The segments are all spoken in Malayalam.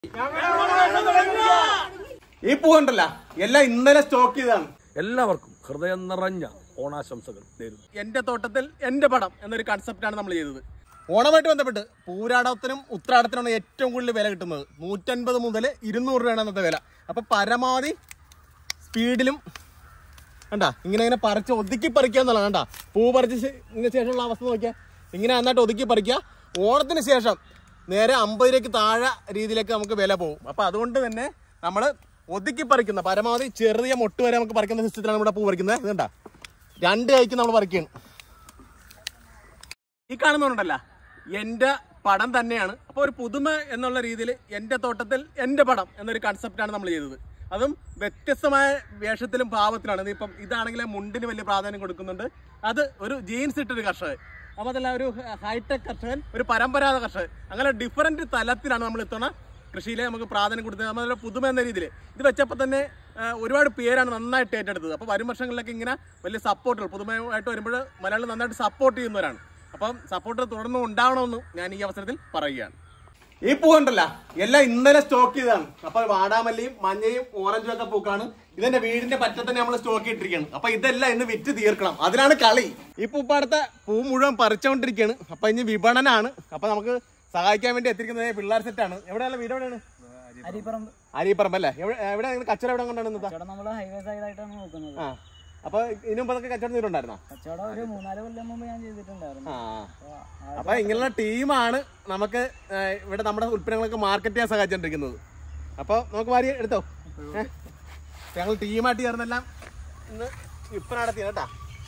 ഈ പൂവുണ്ടല്ല എല്ലാം ഇന്നലെ സ്റ്റോക്ക് ചെയ്തതാണ് എല്ലാവർക്കും ഹൃദയം നിറഞ്ഞ ഓണാശംസകൾ നേരുന്നു എന്റെ തോട്ടത്തിൽ എന്റെ പടം എന്നൊരു കൺസെപ്റ്റാണ് നമ്മൾ ചെയ്തത് ഓണമായിട്ട് ബന്ധപ്പെട്ട് പൂരാടത്തിനും ഉത്രാടത്തിനാണ് ഏറ്റവും കൂടുതൽ വില കിട്ടുന്നത് നൂറ്റൻപത് മുതൽ ഇരുന്നൂറ് രൂപയാണ് അന്നത്തെ വില അപ്പൊ പരമാവധി സ്പീഡിലും കണ്ടാ ഇങ്ങനെ ഇങ്ങനെ പറിച്ച് ഒതുക്കി പറിക്കുക എന്നുള്ളത് കണ്ടാ പൂ പറിച്ച ശേ- ഇതിന് ശേഷമുള്ള അവസ്ഥ നോക്കിയാൽ ഇങ്ങനെ നന്നായിട്ട് ഒതുക്കി പറിക്കുക ഓണത്തിന് ശേഷം നേരെ അമ്പത് രൂപയ്ക്ക് താഴെ രീതിയിലേക്ക് നമുക്ക് വില പോകും അപ്പൊ അതുകൊണ്ട് തന്നെ നമ്മൾ ഒതുക്കി പറിക്കുന്ന പരമാവധി ചെറിയ മൊട്ട് വരെ നമുക്ക് പറിക്കുന്ന സിസ്റ്റത്തിലാണ് ഇവിടെ പൂ പറിക്കുന്നത് ഇത് കണ്ടാ രണ്ട് കൈക്ക് നമ്മൾ പറിക്കുകയാണ് ഈ കാണുന്നുണ്ടല്ല എന്റെ പടം തന്നെയാണ് അപ്പോൾ ഒരു പുതുമ എന്നുള്ള രീതിയിൽ എന്റെ തോട്ടത്തിൽ എന്റെ പടം എന്നൊരു കൺസെപ്റ്റാണ് നമ്മൾ ചെയ്തത് അതും വ്യത്യസ്തമായ വേഷത്തിലും ഭാവത്തിലാണ് ഇപ്പം ഇതാണെങ്കിൽ മുണ്ടിന് വലിയ പ്രാധാന്യം കൊടുക്കുന്നുണ്ട് അത് ഒരു ജീൻസ് ഇട്ടൊരു കർഷകൻ അപ്പോൾ അതല്ല ഒരു ഹൈടെക് കർഷകൻ ഒരു പരമ്പരാഗത കർഷകൻ അങ്ങനെ ഡിഫറൻറ്റ് തലത്തിലാണ് നമ്മൾ ഇത്തവണ കൃഷിയിലെ നമുക്ക് പ്രാധാന്യം കൊടുത്തത് നമ്മൾ പുതുമ എന്ന രീതിയിൽ ഇത് വെച്ചപ്പോൾ തന്നെ ആ, ഒരുപാട് പേരാണ് നന്നായിട്ട് ഏറ്റെടുത്തത് അപ്പോൾ വരും വർഷങ്ങളിലൊക്കെ ഇങ്ങനെ വലിയ സപ്പോർട്ടുകൾ പുതുമയായിട്ട് വരുമ്പോൾ മലയാളം നന്നായിട്ട് സപ്പോർട്ട് ചെയ്യുന്നവരാണ് അപ്പം സപ്പോർട്ട് തുടർന്ന് ഉണ്ടാവണമെന്നും ഞാൻ ഈ അവസരത്തിൽ പറയുകയാണ് ഈ പൂവുണ്ടല്ല എല്ലാം ഇന്നലെ സ്റ്റോക്ക് ചെയ്തതാണ് അപ്പൊ വാടാമല്ലിയും മഞ്ഞയും ഓറഞ്ചും ഒക്കെ പൂക്കാണ് ഇതെന്റെ വീടിന്റെ പറ്റത്ത് തന്നെ നമ്മൾ സ്റ്റോക്ക് ഇട്ടിരിക്കുകയാണ് അപ്പൊ ഇതെല്ലാം ഇന്ന് വിറ്റ് തീർക്കണം അതിനാണ് കളി ഈ പൂപ്പാടത്തെ പൂ മുഴുവൻ പറിച്ചുകൊണ്ടിരിക്കുകയാണ് അപ്പൊ ഇനി വിപണനാണ് അപ്പൊ നമുക്ക് സഹായിക്കാൻ വേണ്ടി എത്തിയിരിക്കുന്നത് പിള്ളേർ സെറ്റാണ് എവിടെയാണ് വീട് എവിടെയാണ് അരിപ്പറമ്പ് അരിപ്പറമ്പ് അല്ലേ എവിടെ എവിടെ കച്ചവടം എവിടെ കൊണ്ടാണ് ഇന്നത്തെ കച്ചവടം നമ്മൾ ഹൈവേ സൈഡായിട്ടാണ് നോക്കുന്നത് ആ അപ്പൊ ഇതിനു മുമ്പ് അതൊക്കെ കച്ചവടം ചെയ്തിട്ടുണ്ടായിരുന്നോ കച്ചവടം ഒരു മൂന്നാല് കൊല്ലം മുമ്പ് ഞാൻ ചെയ്തിട്ടുണ്ടായിരുന്നു ആ അപ്പൊ ആ- അപ്പൊ ഇങ്ങനെയുള്ള ടീമാണ് നമുക്ക് ഏഹ്, ഇവിടെ നമ്മുടെ ഉൽപ്പന്നങ്ങളൊക്കെ മാർക്കറ്റ് ചെയ്യാൻ സഹായിച്ചോണ്ടിരിക്കുന്നത് അപ്പൊ നമുക്ക് വാരി എടുത്തോ ഏഹ്? ഞങ്ങൾ ടീമായിട്ട് ചേർന്നെല്ലാം ഇന്ന് ഇപ്പൊ നടത്തി കേട്ടാ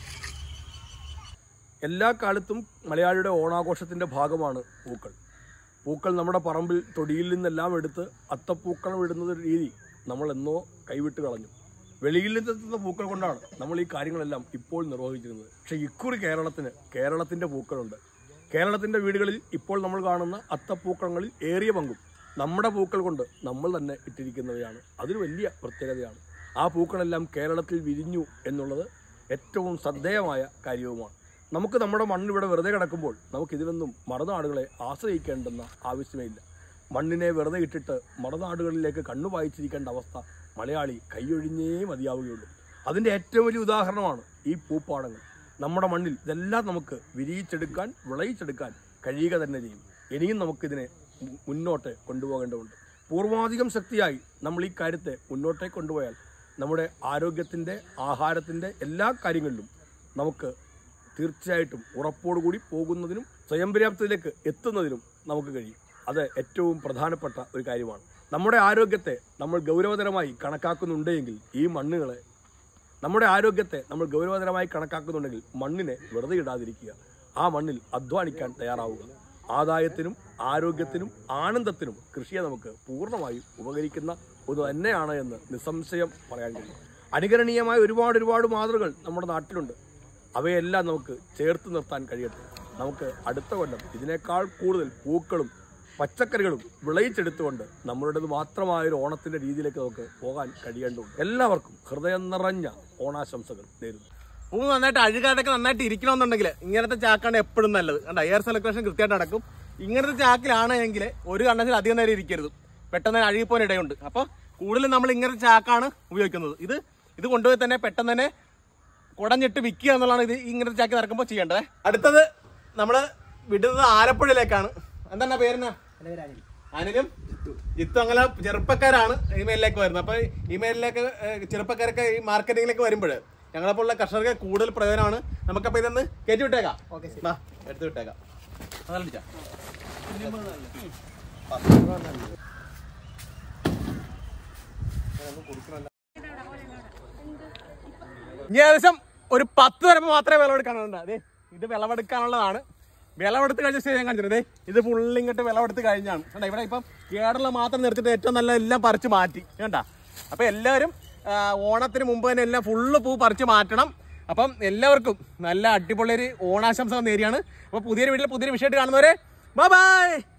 എല്ലാ കാലത്തും മലയാളിയുടെ ഓണാഘോഷത്തിന്റെ ഭാഗമാണ് പൂക്കൾ പൂക്കൾ നമ്മുടെ പറമ്പിൽ തൊടിയിൽ നിന്നെല്ലാം എടുത്ത് അത്തപ്പൂക്കളം ഇടുന്നത് ഒരു രീതി നമ്മൾ എന്നോ കൈവിട്ട് കളഞ്ഞു വെളിയിൽ നിന്നെത്തുന്ന പൂക്കൾ കൊണ്ടാണ് നമ്മൾ ഈ കാര്യങ്ങളെല്ലാം ഇപ്പോൾ നിർവഹിച്ചിരുന്നത് പക്ഷേ ഇക്കുറി കേരളത്തിന് കേരളത്തിന്റെ പൂക്കളുണ്ട് കേരളത്തിന്റെ വീടുകളിൽ ഇപ്പോൾ നമ്മൾ കാണുന്ന അത്തപ്പൂക്കളങ്ങളിൽ ഏറിയ പങ്കും നമ്മുടെ പൂക്കൾ കൊണ്ട് നമ്മൾ തന്നെ ഇട്ടിരിക്കുന്നവയാണ് അതൊരു വലിയ പ്രത്യേകതയാണ് ആ പൂക്കളെല്ലാം കേരളത്തിൽ വിരിഞ്ഞു എന്നുള്ളത് ഏറ്റവും ശ്രദ്ധേയമായ കാര്യവുമാണ് നമുക്ക് നമ്മുടെ മണ്ണ് ഇവിടെ വെറുതെ കിടക്കുമ്പോൾ നമുക്ക് ഇതിനൊന്നും മറുനാടുകളെ ആശ്രയിക്കേണ്ടെന്ന ആവശ്യമേ ഇല്ല മണ്ണിനെ വെറുതെ ഇട്ടിട്ട് മറുനാടുകളിലേക്ക് കണ്ണു വായിച്ചിരിക്കേണ്ട അവസ്ഥ മലയാളി കൈയൊഴിഞ്ഞേ മതിയാവുകയുള്ളൂ അതിൻ്റെ ഏറ്റവും വലിയ ഉദാഹരണമാണ് ഈ പൂപ്പാടങ്ങൾ നമ്മുടെ മണ്ണിൽ ഇതെല്ലാം നമുക്ക് വിരിയിച്ചെടുക്കാൻ വിളയിച്ചെടുക്കാൻ കഴിയുക തന്നെ ചെയ്യും ഇനിയും നമുക്കിതിനെ മു- മുന്നോട്ട് കൊണ്ടുപോകേണ്ടതുണ്ട് പൂർവാധികം ശക്തിയായി നമ്മൾ ഈ കാര്യത്തെ മുന്നോട്ടേക്ക് കൊണ്ടുപോയാൽ നമ്മുടെ ആരോഗ്യത്തിൻ്റെ ആഹാരത്തിൻ്റെ എല്ലാ കാര്യങ്ങളിലും നമുക്ക് തീർച്ചയായിട്ടും ഉറപ്പോടുകൂടി പോകുന്നതിനും സ്വയം പര്യാപ്തതയിലേക്ക് എത്തുന്നതിനും നമുക്ക് കഴിയും അത് ഏറ്റവും പ്രധാനപ്പെട്ട ഒരു കാര്യമാണ് നമ്മുടെ ആരോഗ്യത്തെ നമ്മൾ ഗൗരവതരമായി കണക്കാക്കുന്നുണ്ടെങ്കിൽ ഈ മണ്ണുകളെ നമ്മുടെ ആരോഗ്യത്തെ നമ്മൾ ഗൗരവതരമായി കണക്കാക്കുന്നുണ്ടെങ്കിൽ മണ്ണിനെ വെറുതെ ഇടാതിരിക്കുക ആ മണ്ണിൽ അധ്വാനിക്കാൻ തയ്യാറാവുക ആദായത്തിനും ആരോഗ്യത്തിനും ആനന്ദത്തിനും കൃഷിയെ നമുക്ക് പൂർണ്ണമായും ഉപകരിക്കുന്ന ഒന്ന് തന്നെയാണ് എന്ന് നിസ്സംശയം പറയാൻ കഴിയും അനുകരണീയമായ ഒരുപാട് ഒരുപാട് മാതൃകൾ നമ്മുടെ നാട്ടിലുണ്ട് അവയെല്ലാം നമുക്ക് ചേർത്ത് നിർത്താൻ കഴിയട്ടെ നമുക്ക് അടുത്ത കൊല്ലം ഇതിനേക്കാൾ കൂടുതൽ പൂക്കളും പച്ചക്കറികളും വിളയിച്ചെടുത്തുകൊണ്ട് നമ്മളുടേത് മാത്രമായ ഒരു ഓണത്തിന്റെ രീതിയിലേക്ക് നമുക്ക് പോകാൻ കഴിയേണ്ടതുണ്ട് എല്ലാവർക്കും ഹൃദയം നിറഞ്ഞ ഓണാശംസകൾ നേരുന്നു പൂ നന്നായിട്ട് അഴുകാതൊക്കെ നന്നായിട്ട് ഇരിക്കണമെന്നുണ്ടെങ്കിൽ ഇങ്ങനത്തെ ചാക്കാണ് എപ്പോഴും നല്ലത് കണ്ട എയർ സെലക്ട്രേഷൻ കൃത്യമായിട്ട് നടക്കും ഇങ്ങനത്തെ ചാക്കിലാണ് എങ്കിൽ ഒരു കണ്ടത്തിൽ അധികം നേരം ഇരിക്കരുത് പെട്ടെന്ന് തന്നെ അഴുകിപ്പോൻ ഇടയുണ്ട് അപ്പോൾ കൂടുതലും നമ്മൾ ഇങ്ങനത്തെ ചാക്കാണ് ഉപയോഗിക്കുന്നത് ഇത് ഇത് കൊണ്ടുപോയി തന്നെ പെട്ടെന്ന് തന്നെ കുടഞ്ഞിട്ട് വിൽക്കുക എന്നുള്ളതാണ് ഇത് ഇങ്ങനത്തെ ചാക്കി നടക്കുമ്പോൾ ചെയ്യേണ്ടത് അടുത്തത് നമ്മൾ വിടുന്നത് ആലപ്പുഴയിലേക്കാണ് എന്താണ് പേരെന്നാ അനിലും ജിത്തു അങ്ങനെ ചെറുപ്പക്കാരാണ് ഇമെയിലിലേക്ക് വരുന്നത് അപ്പൊ ഇമെയിലിലേക്ക് ചെറുപ്പക്കാരൊക്കെ ഈ മാർക്കറ്റിംഗിലേക്ക് വരുമ്പോൾ ഞങ്ങളെപ്പോലുള്ള കർഷകർക്ക് കൂടുതൽ പ്രയോജനമാണ് നമുക്കപ്പോ ഇതൊന്ന് കയറ്റി വിട്ടേക്കാം വാ, എടുത്ത് വിട്ടേക്കാം അതല്ല ടീച്ചർ. ഇനി ഏകദേശം ഒരു പത്ത് തരമ്പ് മാത്രമേ വിളവെടുക്കാനുണ്ട് അതെ ഇത് വിളവെടുക്കാനുള്ളതാണ് വിളവെടുത്ത് കഴിഞ്ഞ ശേഷം ഞാൻ കാണിച്ചത് ഇത് ഫുള്ള് ഇങ്ങോട്ട് വിളവെടുത്ത് കഴിഞ്ഞാണ് കണ്ടാ ഇവിടെ ഇപ്പം കേരള മാത്രം നിർത്തിയിട്ട് ഏറ്റവും നല്ല എല്ലാം പറിച്ച് മാറ്റി കണ്ടാ അപ്പൊ എല്ലാവരും ആ, ഓണത്തിന് മുമ്പ് തന്നെ എല്ലാം ഫുള്ള് പൂ പറിച്ച് മാറ്റണം അപ്പം എല്ലാവർക്കും നല്ല അടിപൊളി ഒരു ഓണാശംസ നേരിയാണ് അപ്പൊ പുതിയൊരു വീട്ടിൽ പുതിയൊരു വിഷയമായിട്ട് കാണുന്നവരെ ബൈ ബൈ